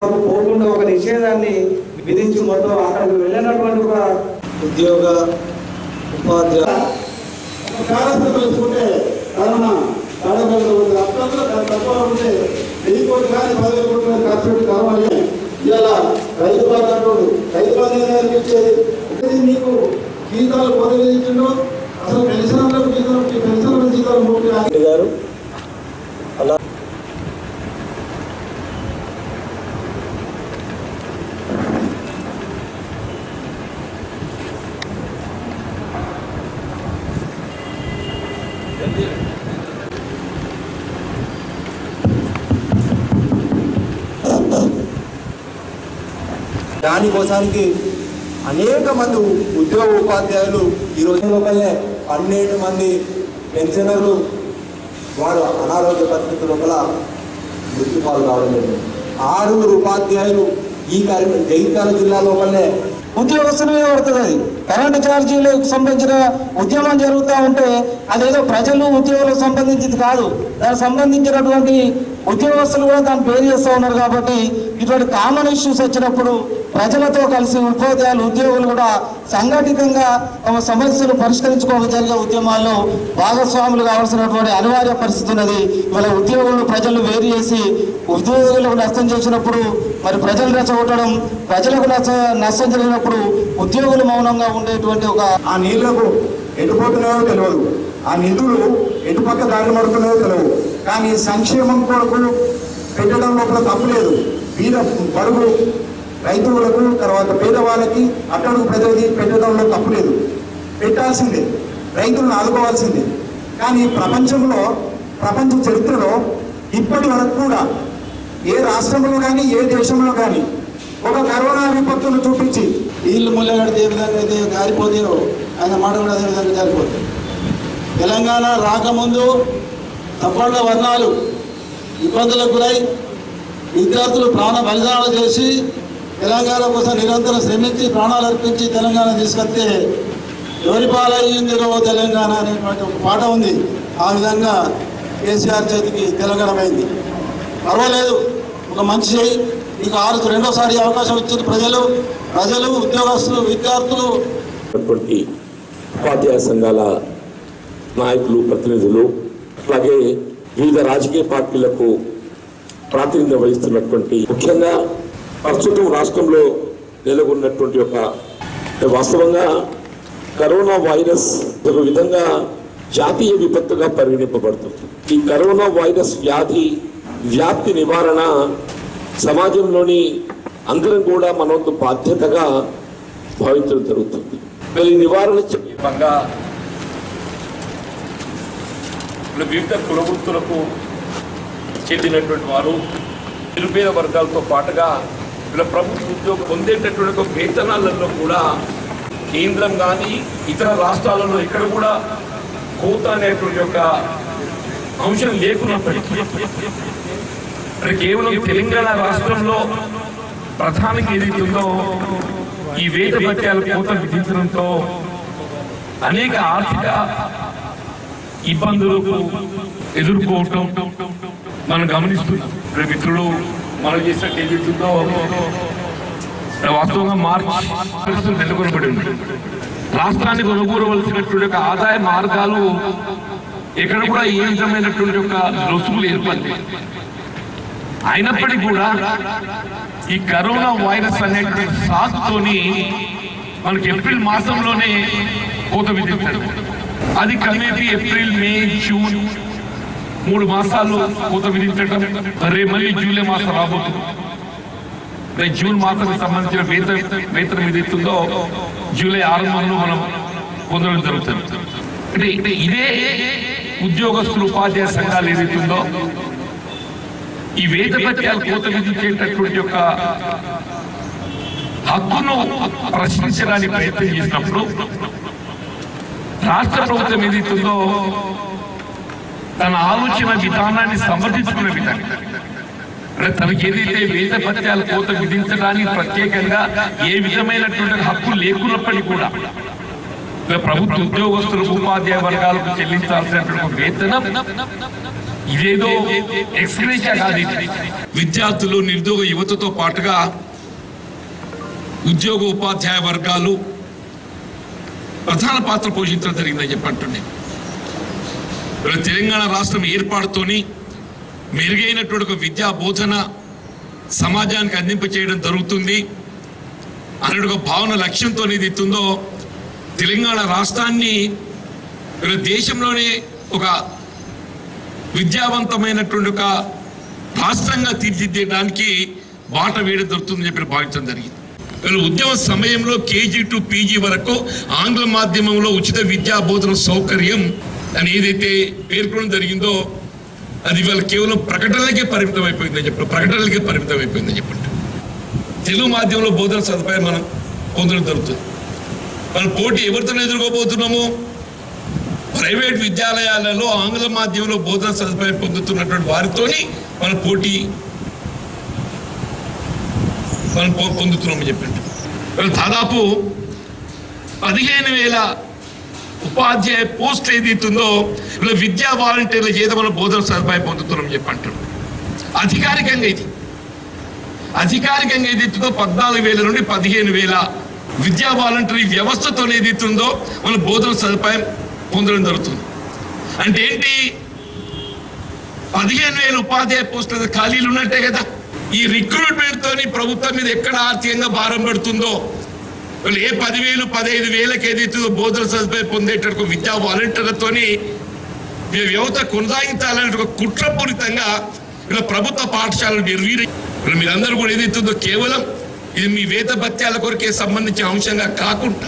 పోకుండా ఒక నిషేధాన్ని విధించి మొత్తం అక్కడికి వెళ్ళినటువంటి ఒక ఉద్యోగ ఉపాధ్యాయ కార్యక్రమం తీసుకుంటే కరోనా కార్యక్రమం ఉంది అత్యంత తక్కువ ఉంటే వెయ్యి కోట్లు కానీ పదివేల కోట్లు కానీ ఖర్చు పెట్టి కావాలి ఇలా రైతు బంధు అంటాడు రైతు బంధు గారికి ఇచ్చేది ఒకటి మీకు జీతాలు పొదలు ఇచ్చిండు అసలు పెన్షన్లకు జీతాలు పెన్షన్ల జీతాలు మూడు రెడ్డి గారు అలా దానికోసానికి అనేక మంది ఉద్యోగ ఉపాధ్యాయులు ఈ రోజు లోపలనే పన్నెండు మంది పెన్షనర్లు వారు అనారోగ్య పరిస్థితుల లోపల మృత్యు పాలు కావడం జరిగింది ఆరుగురు ఉపాధ్యాయులు ఈ కార్యక్రమం జగిత్యాల జిల్లా లోపలనే ఉద్యోగస్తుల మీద పడుతుంది అది కరెంటు ఛార్జీలకు సంబంధించిన ఉద్యమం జరుగుతూ ఉంటే అదేదో ప్రజలు ఉద్యోగులకు సంబంధించింది కాదు దానికి సంబంధించినటువంటి ఉద్యోగస్తులు కూడా దాన్ని పేరు చేస్తూ ఉన్నారు కాబట్టి ఇటువంటి కామన్ ఇష్యూస్ వచ్చినప్పుడు ప్రజలతో కలిసి ఉపాధ్యాయులు ఉద్యోగులు కూడా సంఘటితంగా తమ సమస్యలు పరిష్కరించుకోవడం జరిగే ఉద్యమాల్లో భాగస్వాములు కావాల్సినటువంటి అనివార్య పరిస్థితి ఉన్నది ఇవాళ ఉద్యోగులను ప్రజలు వేరు చేసి ఉద్యోగులకు నష్టం చేసినప్పుడు మరి ప్రజలు రెచ్చగొట్టడం ప్రజలకు నష్ట నష్టం జరిగినప్పుడు ఉద్యోగులు మౌనంగా ఉండేటువంటి ఒక ఆ నీళ్లకు ఎటుపోతున్నాయో తెలియదు ఆ నిధులు ఎటుపక్క దారి పడుతున్నాయో తెలియదు కానీ సంక్షేమం కొరకు పెట్టడం లోపల తప్పులేదు పేద బడుగు రైతులకు తర్వాత పేదవాళ్ళకి అట్టడుగు ప్రజలకి పెట్టడంలో తప్పులేదు పెట్టాల్సిందే రైతులను ఆదుకోవాల్సిందే కానీ ప్రపంచంలో ప్రపంచ చరిత్రలో ఇప్పటి వరకు కూడా ఏ రాష్ట్రంలో కానీ ఏ దేశంలో కానీ ఒక కరోనా విపత్తును చూపించి నీళ్లు ముళ్ళగడితే ఏ విధంగా అయితే జారిపోతాయో ఆయన మాట కూడా అదే విధంగా జారిపోతాయి తెలంగాణ రాకముందు సఫల వర్ణాలు ఇబ్బందులకు గురై విద్యార్థులు ప్రాణ బలిదానాలు చేసి తెలంగాణ కోసం నిరంతరం శ్రమించి ప్రాణాలు అర్పించి తెలంగాణ తీసుకొస్తే ఎవరి పాలయ్యిందిరో తెలంగాణ అనేటువంటి ఒక పాట ఉంది ఆ విధంగా కేసీఆర్ చేతికి తెలంగాణ అయింది పర్వాలేదు ఒక మంచి చేయి నీకు ఆరు రెండోసారి అవకాశం ఇచ్చింది ప్రజలు ప్రజలు ఉద్యోగస్తులు విద్యార్థులు ఉన్నటువంటి ఉపాధ్యాయ సంఘాల నాయకులు ప్రతినిధులు అలాగే వివిధ రాజకీయ పార్టీలకు ప్రాతినిధ్యం వహిస్తున్నటువంటి ముఖ్యంగా ప్రస్తుతం రాష్ట్రంలో నెలకొన్నటువంటి ఒక వాస్తవంగా కరోనా వైరస్ ఒక విధంగా జాతీయ విపత్తుగా పరిగణింపబడుతుంది ఈ కరోనా వైరస్ వ్యాధి వ్యాప్తి నివారణ సమాజంలోని అందరం కూడా మన వంతు బాధ్యతగా భావించడం జరుగుతుంది మరి ఈ నివారణ చే- సందర్భంగా ఇప్పుడు వివిధ కులవృత్తులకు చెందినటువంటి వారు నిరుపేద వర్గాలతో పాటుగా ఇలా ప్రభుత్వ ఉద్యోగం పొందేటటువంటి ఒక వేతనాలలో కూడా కేంద్రం కానీ ఇతర రాష్ట్రాలలో ఇక్కడ కూడా కోత అనేటువంటి ఒక అంశం లేకున్నప్పటికీ మరి కేవలం తెలంగాణ రాష్ట్రంలో ప్రధానంగా ఏదైతే ఉందో ఈ వేద భత్యాల కోత విధించడంతో అనేక ఆర్థిక ఇబ్బందులకు ఎదుర్కోవటం మనం గమనిస్తున్నాం ఇప్పుడు మిత్రులు మనం చేసినట్టు ఏదైతుందో వాస్తవంగా మార్చి పరిస్థితులు నెలకొనబడి ఉంది రాష్ట్రానికి కొనుగోలవలసినటువంటి యొక్క ఆదాయ మార్గాలు ఎక్కడ కూడా ఏ విధమైనటువంటి యొక్క లొసుగులు ఏర్పడలేదు అయినప్పటికీ కూడా ఈ కరోనా వైరస్ అనేటువంటి సాకుతోని మనకి ఏప్రిల్ మాసంలోనే కోత విధించారు అది క్రమేపీ ఏప్రిల్ మే జూన్ మూడు మాసాలు కోత విధించడం రేపు మళ్ళీ జూలై మాసం రాబోతుంది రేపు జూన్ మాసానికి సంబంధించిన వేతన వేతనం ఏదైతుందో జూలై ఆరంభంలో మనం పొందడం జరుగుతుంది అంటే అంటే ఇదే ఉద్యోగస్తులు ఉపాధ్యాయ సంఘాలు ఏదైతుందో ఈ వేద పత్యాలు కోత విధించేటటువంటి యొక్క హక్కును ప్రశ్నించడానికి ప్రయత్నం చేసినప్పుడు రాష్ట్ర ప్రభుత్వం ఏదైతుందో తన ఆలోచన విధానాన్ని సమర్థించుకునే విధంగా అంటే తనకి ఏదైతే వేద పత్యాల కోత విధించడానికి ప్రత్యేకంగా ఏ విధమైనటువంటి హక్కు లేకున్నప్పటికీ కూడా ఇక ప్రభుత్వ ఉద్యోగస్తులకు ఉపాధ్యాయ వర్గాలకు చెల్లించాల్సినటువంటి వేతనం ఇదేదో ఎక్స్గ్రేషియా కాదు ఇది విద్యార్థులు నిరుద్యోగ యువతతో పాటుగా ఉద్యోగ ఉపాధ్యాయ వర్గాలు ప్రధాన పాత్ర పోషించడం జరిగిందని చెప్పంటుండే ఇవాళ తెలంగాణ రాష్ట్రం ఏర్పాటుతోని మెరుగైనటువంటి ఒక విద్యా బోధన సమాజానికి అందింప చేయడం జరుగుతుంది అనే ఒక భావన లక్ష్యంతో ఏది ఇస్తుందో తెలంగాణ రాష్ట్రాన్ని ఇవాళ దేశంలోనే ఒక విద్యావంతమైనటువంటి ఒక రాష్ట్రంగా తీర్చిదిద్దడానికి బాట వేయడం దొరుకుతుందని చెప్పి భావించడం జరిగింది వీళ్ళు ఉద్యమ సమయంలో కేజీ టు పీజీ వరకు ఆంగ్ల మాధ్యమంలో ఉచిత విద్యా బోధన సౌకర్యం అని ఏదైతే పేర్కొనడం జరిగిందో అది ఇవాళ కేవలం ప్రకటనలకే పరిమితం అయిపోయిందని చెప్పి ప్రకటనలకే పరిమితం అయిపోయిందని చెప్పండి తెలుగు మాధ్యమంలో బోధన సదుపాయం మనం పొందడం జరుగుతుంది మనం పోటీ ఎవరితో ఎదుర్కోబోతున్నాము ప్రైవేట్ విద్యాలయాలలో ఆంగ్ల మాధ్యమంలో బోధన సదుపాయం పొందుతున్నటువంటి వారితోని మన పోటీ మనం పొ- పొందుతున్నామని చెప్పండి వాళ్ళు దాదాపు పదిహేను వేల ఉపాధ్యాయ పోస్ట్ ఏదైతుందో ఇలా విద్యా వాలంటీర్ల చేత మనం బోధన సదుపాయం పొందుతున్నామని చెప్పి అంటారు అధికారికంగా ఇది అధికారికంగా ఏదైతుందో పద్నాలుగు వేల నుండి పదిహేను వేల విద్యా వాలంటరీ వ్యవస్థతో ఏదైతుందో మన బోధన సదుపాయం పొందడం జరుగుతుంది అంటే ఏంటి పదిహేను వేల ఉపాధ్యాయ పోస్టుల ఖాళీలు ఉన్నట్టే కదా ఈ రిక్రూట్మెంట్ తోని ప్రభుత్వం మీద ఎక్కడ ఆర్థికంగా భారం పడుతుందో వీళ్ళు ఏ పదివేలు పదహైదు వేలకు ఏదైతుందో బోధన సదుపాయం పొందేటట్టు విద్యా వాలంటీర్లతోని ఈ వ్యవస్థ కొనసాగించాలనే ఒక కుట్రపూరితంగా ఇలా ప్రభుత్వ పాఠశాలలు నిర్వీర్య ఇప్పుడు మీరందరూ కూడా ఏదైతుందో కేవలం ఇది మీ వేత భత్యాల కొరకే సంబంధించిన అంశంగా కాకుండా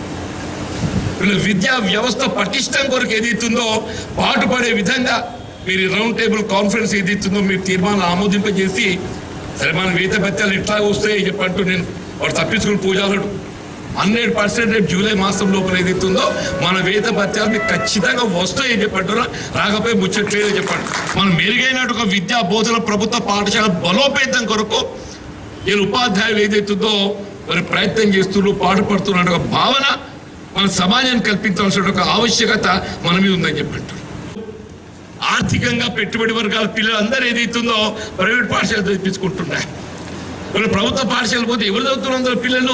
వీళ్ళ విద్యా వ్యవస్థ పటిష్టం కొరకు ఏదైతుందో పాటుపడే విధంగా మీరు ఈ రౌండ్ టేబుల్ కాన్ఫరెన్స్ ఏదైతుందో మీరు తీర్మానం ఆమోదింపజేసి సరే మన వేత భత్యాలు ఇట్లా వస్తాయి చెప్పంటూ నేను వాడు తప్పించుకుని పూజారుడు హండ్రెడ్ పర్సెంట్ రేపు జూలై మాసం లోపల ఏదైతుందో మన వేత భత్యాలు మీకు ఖచ్చితంగా వస్తాయి చెప్పంటున్నా రాకపోయి ముచ్చట్లేదు చెప్పండి మనం మెరుగైనట్టు ఒక విద్యా బోధన ప్రభుత్వ పాఠశాల బలోపేతం కొరకు ఈ ఉపాధ్యాయులు ఏదైతుందో మరి ప్రయత్నం చేస్తున్నారు పాటుపడుతున్న ఒక భావన మన సమాజానికి కల్పించాల్సిన ఒక ఆవశ్యకత మన మీద ఉందని చెప్పంటారు ఆర్థికంగా పెట్టుబడి వర్గాల పిల్లలు అందరూ ఏదైతుందో ప్రైవేట్ పాఠశాల చదివించుకుంటున్నారు మన ప్రభుత్వ పాఠశాల పోతే ఎవరు చదువుతున్నారు అందరూ పిల్లలు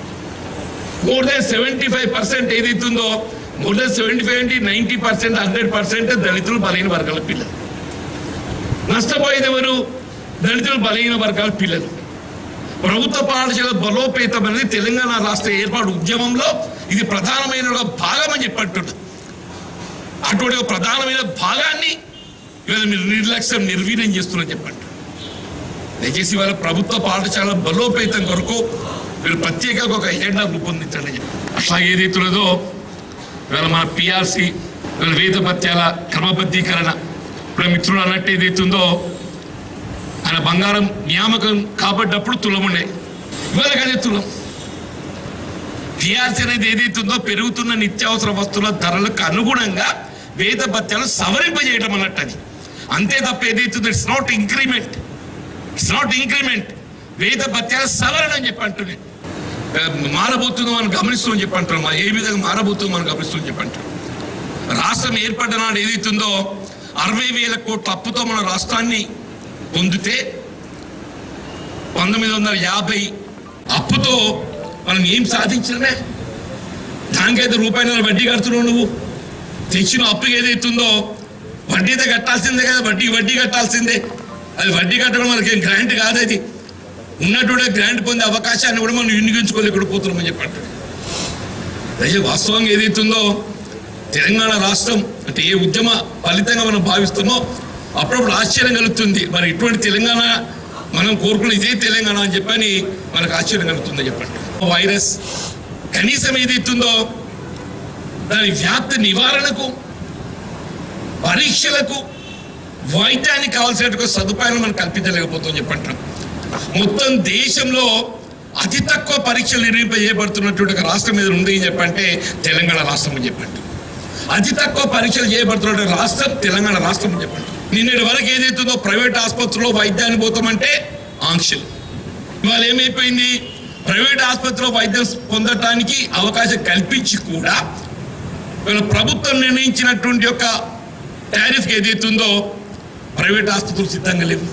more than seventy five percent ఏదైతుందో మోర్ దెన్ సెవెంటీ ఫైవ్ అంటే నైంటీ పర్సెంట్ హండ్రెడ్ పర్సెంట్ దళితులు బలహీన వర్గాల పిల్లలు నష్టపోయేది ఎవరు దళితులు బలహీన వర్గాల పిల్లలు ప్రభుత్వ పాఠశాల బలోపేతం అనేది తెలంగాణ రాష్ట్ర ఏర్పాటు ఉద్యమంలో ఇది ప్రధానమైన ఒక భాగం అని చెప్పంటున్నారు అటువంటి ఒక ప్రధానమైన భాగాన్ని ఇవాళ మీరు నిర్లక్ష్యం నిర్వీర్యం చేస్తున్నారని చెప్పండి దయచేసి ఇవాళ ప్రభుత్వ పాఠశాల బలోపేతం కొరకు మీరు ప్రత్యేకంగా ఒక ఎజెండా రూపొందించండి అని చెప్పి. అట్లా ఏదైతున్నదో ఇవాళ మన పిఆర్సి ఇవాళ వేద పత్యాల క్రమబద్ధీకరణ ఇప్పుడు మిత్రుడు అన్నట్టు ఏదైతుందో ఆయన బంగారం నియామకం కాబట్టినప్పుడు తులముండే ఇవాళ కానీ తులం టీఆర్సీ అనేది ఏదైతుందో పెరుగుతున్న నిత్యావసర వస్తువుల ధరలకు అనుగుణంగా వేద భత్యాలు సవరింపజేయడం అన్నట్టు అది అంతే తప్ప ఏదైతుందో it's not increment it's not increment వేద భత్యాల సవరణ అని చెప్పి అంటున్నాను ఆ, మారబోతుందో మనం గమనిస్తూ చెప్పి అంటున్నాం ఏ విధంగా మారబోతుందో మనం గమనిస్తూ చెప్పి అంటున్నాం రాష్ట్రం ఏర్పడ్డ నాడు ఏదైతుందో అరవై వేల కోట్ల అప్పుతో మన రాష్ట్రాన్ని పొందితే పంతొమ్మిది వందల యాభై అప్పుతో మనం ఏం సాధించడమే దానికైతే రూపాయల వడ్డీ కడుతున్నావు నువ్వు తెచ్చిన అప్పు ఏదైతుందో వడ్డీ అయితే కట్టాల్సిందే కదా వడ్డీ వడ్డీ కట్టాల్సిందే అది వడ్డీ కట్టడం మనకి గ్రాంట్ కాదు అది ఉన్నటువంటి గ్రాంట్ పొందే అవకాశాన్ని కూడా మనం వినియోగించుకోలేకుండా పోతున్నామని చెప్పండి అయితే వాస్తవంగా ఏదైతుందో తెలంగాణ రాష్ట్రం అంటే ఏ ఉద్యమ ఫలితంగా మనం భావిస్తామో అప్పుడప్పుడు ఆశ్చర్యం కలుగుతుంది మరి ఇటువంటి తెలంగాణ మనం కోరుకున్న ఇదే తెలంగాణ అని చెప్పని మనకు ఆశ్చర్యం కలుగుతుందని చెప్పండి వైరస్ కనీసం ఏదైతుందో దాని వ్యాప్తి నివారణకు పరీక్షలకు వైద్యానికి కావాల్సినటువంటి సదుపాయాలు మనం కల్పించలేకపోతాం చెప్పంటాం మొత్తం దేశంలో అతి తక్కువ పరీక్షలు నిర్వహింపజేయబడుతున్నటువంటి ఒక రాష్ట్రం మీద ఉంది అని చెప్పంటే తెలంగాణ రాష్ట్రం అని చెప్పండి అతి తక్కువ పరీక్షలు చేయబడుతున్న రాష్ట్రం తెలంగాణ రాష్ట్రం అని చెప్పండి నిన్నటి వరకు ఏదైతుందో ప్రైవేట్ ఆసుపత్రిలో వైద్యాన్ని పోతామంటే ఆంక్షలు ఇవాళ ఏమైపోయింది ప్రైవేట్ ఆసుపత్రిలో వైద్యం పొందటానికి అవకాశం కల్పించి కూడా ఇవాళ ప్రభుత్వం నిర్ణయించినటువంటి యొక్క టారిఫ్ ఏదైతుందో ప్రైవేట్ ఆసుపత్రులు సిద్ధంగా లేవు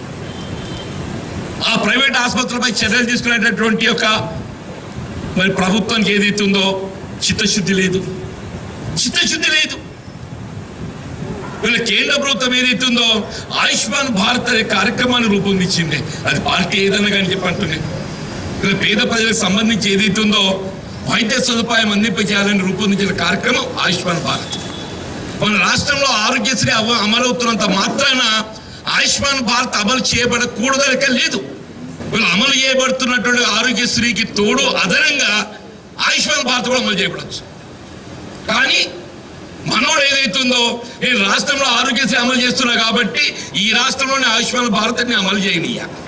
ఆ ప్రైవేట్ ఆసుపత్రులపై చర్యలు తీసుకునేటటువంటి యొక్క మరి ప్రభుత్వానికి ఏదైతే ఉందో చిత్తశుద్ధి లేదు చిత్తశుద్ధి లేదు వీళ్ళ కేంద్ర ప్రభుత్వం ఏదైతే ఉందో ఆయుష్మాన్ భారత్ అనే కార్యక్రమాన్ని రూపొందించింది అది పార్టీ ఏదన్నా కానీ చెప్పంటున్నాయి వీళ్ళ పేద ప్రజలకు సంబంధించి ఏదైతే ఉందో వైద్య సదుపాయం అందింపజేయాలని రూపొందించిన కార్యక్రమం ఆయుష్మాన్ భారత్ మన రాష్ట్రంలో ఆరోగ్యశ్రీ అవ- అమలవుతున్నంత మాత్రాన ఆయుష్మాన్ భారత్ అమలు చేయబడకూడదనిక లేదు వీళ్ళు అమలు చేయబడుతున్నటువంటి ఆరోగ్యశ్రీకి తోడు అదనంగా ఆయుష్మాన్ భారత్ కూడా అమలు చేయబడచ్చు కానీ మనోడు ఏదైతుందో నేను రాష్ట్రంలో ఆరోగ్యశ్రీ అమలు చేస్తున్నా కాబట్టి ఈ రాష్ట్రంలోనే ఆయుష్మాన్ భారత్ ని అమలు చేయనీయ